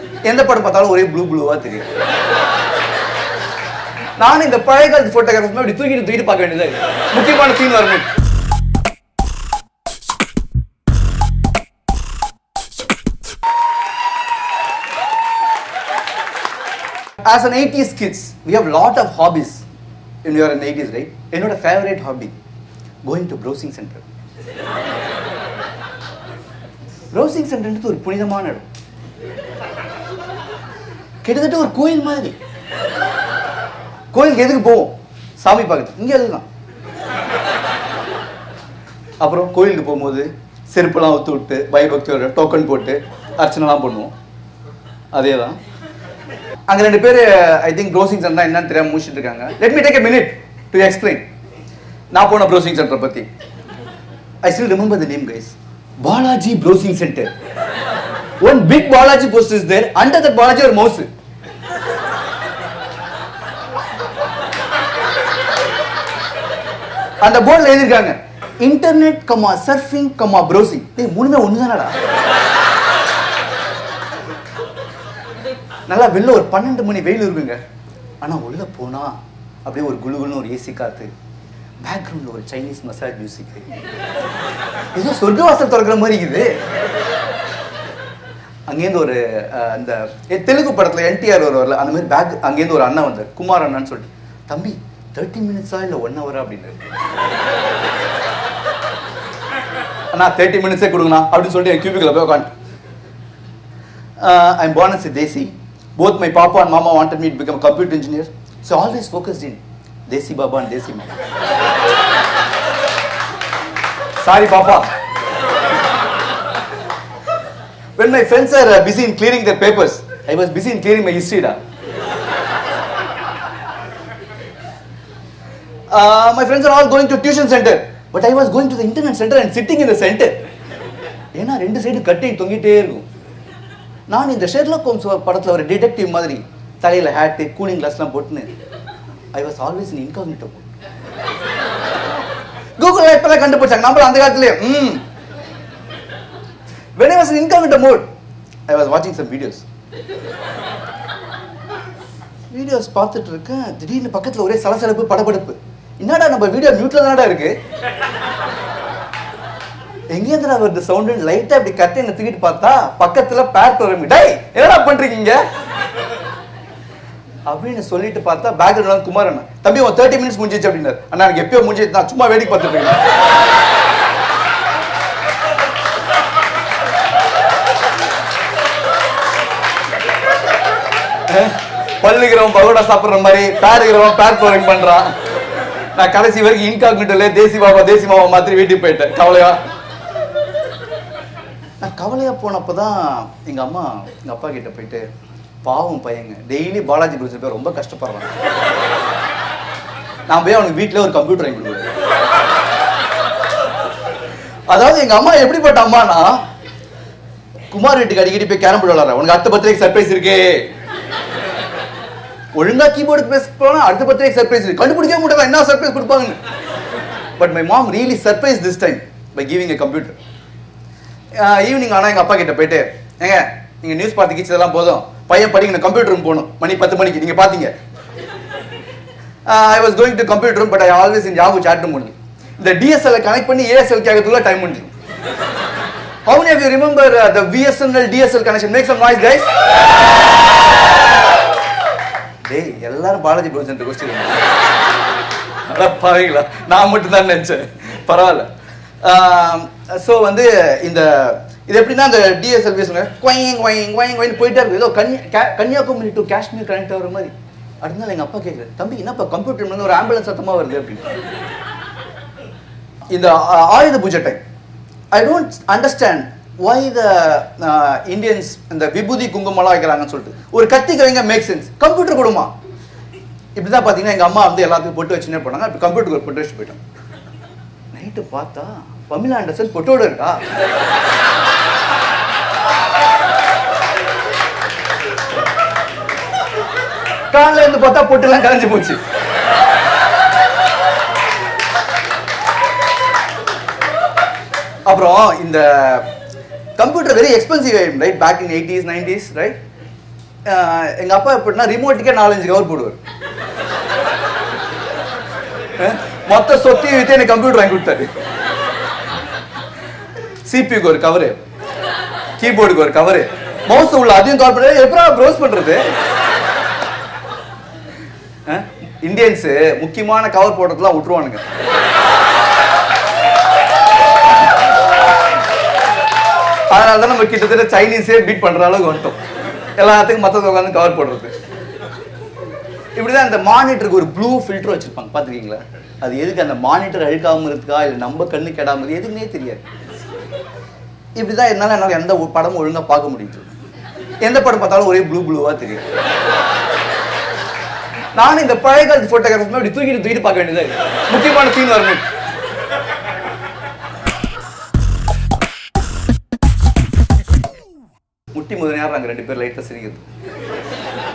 எந்த படம் பார்த்தாலும் ஒரே ப்ளூ ப்ளூவா தெரியும் நானும் இந்த பழைய காலத்து போட்டோகிராஃபர் அப்படி தூக்கிட்டு தூக்கிட்டு பார்க்க வேண்டியதா இருக்கு. முக்கியமான சீன் வரணும் As an 80s kids, we have lot of hobbies when you are in 80s, right? என்னோட favorite hobby, going to browsing center. browsing சென்டர்ன்றது ஒரு புனிதமான இடம் கிட்டத்தட்ட ஒரு கோயில் மாதிரி கோயிலுக்கு எதுக்கு போவோம் சாமி பார்க்கறது இங்கே அதுதான் அப்புறம் கோயிலுக்கு போகும்போது செருப்பெல்லாம் ஒத்து விட்டு பயபக்தியோட டோக்கன் போட்டு அர்ச்சனைலாம் பண்ணுவோம் அதே தான் அங்க ரெண்டு பேர் ஐ திங்க் ப்ரௌசிங் சென்டர் என்னன்னு தெரியாம முடிச்சிட்டு இருக்காங்க let me take a minute to explain நான் போன ப்ரௌசிங் சென்டர் பத்தி I still remember the name guys Balaji browsing centre one big Balaji post is there under that Balaji ஒரு மவுஸ் அந்த போர்டில் எழுதிருக்காங்க internet comma surfing comma browsing டேய் மூணுமே ஒன்று தானடா நல்லா வெளில ஒரு பன்னெண்டு மணி வெயில் இருக்குங்க ஆனா உள்ள போனா அப்படியே ஒரு குளுகுல்னு ஒரு ஏசி காத்து பேக்ரவுண்ட்ல ஒரு சைனீஸ் மசாஜ் மியூசிக் ஏதோ சொர்க்கவாசல் திறக்கிற மாதிரி இருக்குது அங்கேருந்து ஒரு அஹ், அந்த எ- தெலுங்கு படத்துல என்டிஆர் வருவார்ல அந்த மாதிரி பேக் அங்கேருந்து ஒரு அண்ணன் வந்தார் குமார் அண்ணான்னு சொல்லிட்டு தம்பி தேர்ட்டி மினிட்ஸா இல்லை ஒன் ஹவரா அப்படின்னு அண்ணா தேர்ட்டி மினிட்ஸே கொடுங்கண்ணா அப்படின்னு சொல்லிட்டு என் கியூபிக்கில் போய் உட்காந்து uh, I'm born as a Desi. Both my papa and mama wanted me to become a computer engineer. So I always focused in Desi Baba and Desi Mama. Sorry, Papa. when my friends are uh, busy in clearing their papers, I was busy in clearing my history. Da. Uh, my friends are all going to tuition center, but I was going to the internet center and sitting in the center. ஏன்னா ரெண்டு side கட்டி தொங்கிட்டே இருக்கும் நான் இந்த Sherlock Holmes படத்துல ஒரு detective மாதிரி தலையில ஹேட்டு கூலிங் கிளாஸ்லாம் போட்டுன்னு I was always in incognito Google இப்பதான் கண்டுபிடிச்சாங்க நம்மள அந்த காலத்துலயே ம் when I was in incognito mode I was watching some videos videos பார்த்துட்டு இருக்கேன் திடீர்னு பக்கத்துல ஒரே சலசலப்பு படபடப்பு என்னடா நம்ம வீடியோ மியூட்ல தானடா இருக்கு எங்கேருந்துடா வருது சவுண்டு லைட்டா இப்படி கட்டி என்ன தூக்கிட்டு பார்த்தா பக்கத்துல பேட் வரும் டேய் என்னடா பண்றீங்க அப்படின்னு சொல்லிட்டு பார்த்தா பேக்ரவுண்ட்ல வந்து குமார் அண்ணா தம்பி உன் தேர்ட்டி மினிட்ஸ் முடிஞ்சிச்சு அப்படின்னாரு அண்ணா எனக்கு எப்பயோ முடிஞ்சிச்சு நான் சும்மா வேடிக்கை பார்த்துட்டு இருக்கேன் பல்லுகிறவன் பகோடா சாப்பிடுற மாதிரி பேருகிறவன் பேர் போரிங் பண்றான் நான் கடைசி வரைக்கும் இன்காக்னிட்டோல தேசி பாபா தேசி மாமா மாதிரி வீட்டுக்கு போயிட்டேன் கவலையா நான் கவலையா போனப்பதான் எங்க அம்மா எங்க அப்பா கிட்ட போயிட்டு பாவம் பையங்க டெய்லி பாலாஜி புரிச்சு போய் ரொம்ப கஷ்டப்படுறான் நான் போய் அவனுக்கு வீட்ல ஒரு கம்ப்யூட்டர் வாங்கி கொடுக்குறேன் அதாவது எங்க அம்மா எப்படிப்பட்ட அம்மானா குமார் வீட்டுக்கு அடிக்கடி போய் கேரம் போர்டு விளாட்ற உனக்கு அடுத்த பர்த்டேக்கு சர்ப்ரைஸ் இருக்கு ஒழுங்கா கீபோர்டு பேச போனா அடுத்த பர்த்டேக்கு சர்ப்ரைஸ் இருக்கு கண்டுபிடிக்கவே முடியாது என்ன சர்ப்ரைஸ் கொடுப்பாங்கன்னு but my mom really surprise this time by giving a computer evening ஆனால் எங்கள் அப்பா கிட்ட போயிட்டு ஏங்க நீங்கள் நியூஸ் பார்த்து கிச்சதெல்லாம் போதும் பையன் படிக்கணும் கம்ப்யூட்டர் ரூம் போகணும் மணி பத்து மணிக்கு நீங்கள் பார்த்தீங்க I was going to computer room but I always in Yahoo chat முடியும் இந்த டிஎஸ்எல் கனெக்ட் பண்ணி ஏஎஸ்எல் கேட்கறதுக்குள்ள டைம் முடிஞ்சிடும் How many of you remember uh, the VSNL DSL connection? Make some noise, guys. டேய் எல்லாரும் பாலாஜி ப்ரோ சென்டர் கொஸ்டின் பாவீங்களா நான் மட்டும் தான் நினைச்சேன் பரவாயில்ல ஸோ வந்து இந்த இது எப்படின்னா அந்த டிஎஸ்எல் பேசுங்க குவைங் குவைங் குவைங் குவைங் போயிட்டே இருக்கு ஏதோ கன்யா கா- கன்னியாகுமரி டு காஷ்மீர் கனெக்ட் ஆகிற மாதிரி அடுத்த நாள் எங்கள் அப்பா கேட்குறாரு தம்பி என்னப்பா கம்ப்யூட்டர் வந்து ஒரு ஆம்புலன்ஸ் சத்தமாக வருது அப்படின்னு இந்த ஆ- Ayudha Puja time I don't understand why the Indians இந்த விபூதி குங்குமம்லாம் வைக்கிறாங்கன்னு சொல்லிட்டு ஒரு கத்திக்கு வைங்க மேக் சென்ஸ் கம்ப்யூட்டர் கொடுமா இப்படி தான் பார்த்தீங்கன்னா எங்கள் அம்மா வந்து எல்லாத்துக்கும் பொட்டு வச்சுனே போனாங்க இப்போ கம்ப்யூட்டருக்கு பொட்டு வச்சு போயிட்டோம் நைட்டு பார்த்தா பமிலா ஆண்டர்சன் பொட்டோட இருக்கா காலைல இருந்து பார்த்தா பொட்டுலாம் கரைஞ்சு போச்சு அப்புறம் இந்த கம்ப்யூட்டர் வெரி எக்ஸ்பென்சிவ் ஆயிடும் right back in eighties nineties right அஹ், எங்க அப்பா எப்படின்னா ரிமோட்டுக்கே நாலஞ்சு கவர் போடுவார் அஹ், மொத்த சொத்தையும் வித்து எனக்கு கம்ப்யூட்டர் வாங்கி கொடுத்தாரு சிபிக்கு ஒரு கவரு கீபோர்டுக்கு ஒரு கவரு மவுஸ் உள்ள அதையும் கவர் பண்ணி எப்படா ப்ரௌஸ் பண்றது இந்தியன்ஸ் முக்கியமான கவர் போடுறதுலாம் விட்டுருவானுங்க அதனால தான் நம்ம கிட்டத்தட்ட சைனீஸே பீட் பண்ற அளவுக்கு வந்துட்டோம் எல்லாத்துக்கும் மத்தத உட்காந்து கவர் போடுறது இப்படிதான் இந்த மானிட்டருக்கு ஒரு ப்ளூ ஃபில்டர் வச்சிருப்பாங்க பாத்துருக்கீங்களா அது எதுக்கு அந்த மானிட்டர் அழுக்காம இருக்கா இல்லை நம்ம கண்ணு கெடாம இருக்கு எதுவுமே தெரியாது இப்படிதான் என்னால என்னால எந்த ஒரு படமும் ஒழுங்கா பார்க்க முடியுது எந்த படம் பார்த்தாலும் ஒரே ப்ளூ ப்ளூவா தெரியும் நானும் இந்த பழைய காலத்து போட்டோகிராஃபர் இப்படி தூக்கிட்டு தூக்கிட்டு பார்க்க வேண்டியதா இருக்கு முக்கியமான சீன் வரணும் முட்டி முதல் நேரம் நாங்கள் ரெண்டு பேர் லைட்டாக சிரிக்கிறது